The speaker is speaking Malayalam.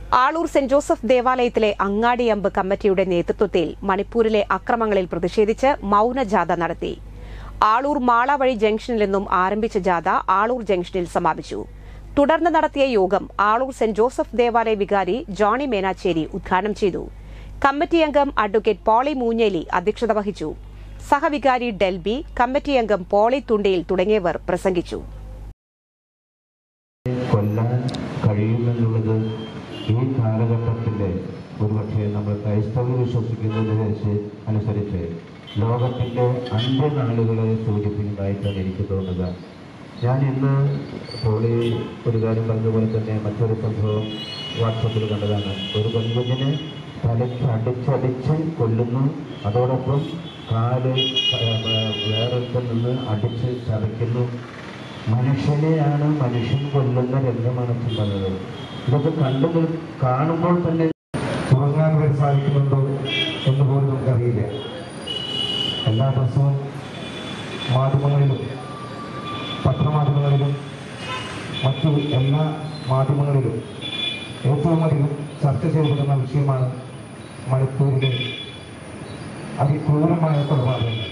ആളൂർ സെന്റ് ജോസഫ് ദേവാലയത്തിലെ അങ്ങാടിയമ്പ് കമ്മിറ്റിയുടെ നേതൃത്വത്തിൽ മണിപ്പൂരിലെ അക്രമങ്ങളിൽ പ്രതിഷേധിച്ച് മൌനജാഥ നടത്തി ആളൂർ മാള വഴി ജംഗ്ഷനിൽ നിന്നും ആരംഭിച്ച ജാഥ ആളൂർ ജംഗ്ഷനിൽ സമാപിച്ചു തുടർന്ന് നടത്തിയ യോഗം ആളൂർ സെന്റ് ജോസഫ് ദേവാലയ വികാരി ജോണി മേനാച്ചേരി ഉദ്ഘാടനം ചെയ്തു കമ്മിറ്റി അംഗം അഡ്വക്കേറ്റ് പോളി മൂഞ്ഞേലി അധ്യക്ഷത വഹിച്ചു സഹവികാരി ഡെൽബി കമ്മിറ്റി അംഗം പോളി തുണ്ടിയിൽ തുടങ്ങിയവർ പ്രസംഗിച്ചു കൊല്ലാൻ കഴിയുമെന്നുള്ളത് ഈ കാലഘട്ടത്തിലെ ഒരുപക്ഷെ നമ്മൾ ക്രൈസ്തവർ വിശ്വസിക്കുന്നതിന് അനുസരിച്ച് ലോകത്തിൻ്റെ അന്ത്യനാളുകളെ സൂചിപ്പിക്കുന്നതായിട്ടാണ് എനിക്ക് തോന്നുക ഞാൻ ഇന്ന് പോളി ഒരു കാര്യം പറഞ്ഞതുപോലെ തന്നെ മറ്റൊരു സംഭവം വാട്സപ്പിൽ കണ്ടതാണ് ഒരു പെൺകുഞ്ഞിനെ തലയ്ക്ക് അടിച്ചടിച്ച് കൊല്ലുന്നു അതോടൊപ്പം കാല് വേറൊരുത്തിൽ നിന്ന് അടിച്ച് ചതയ്ക്കുന്നു മനുഷ്യനെയാണ് മനുഷ്യൻ കൊല്ലുന്ന രംഗമാണ് ഇപ്പം പറഞ്ഞത് ഇതൊക്കെ കണ്ടു നിൽ- കാണുമ്പോൾ തന്നെ ഉറങ്ങാൻ വരെ സാധിക്കുന്നുണ്ടോ എന്ന് പോലും നമുക്കറിയില്ല എല്ലാ ദിവസവും മാധ്യമങ്ങളിലും പത്രമാധ്യമങ്ങളിലും മറ്റു എല്ലാ മാധ്യമങ്ങളിലും ഏറ്റവും അധികം ചർച്ച ചെയ്യപ്പെടുന്ന വിഷയമാണ് മണിപ്പൂരിലെ അതിക്രൂരമായ കൊലപാതകങ്ങൾ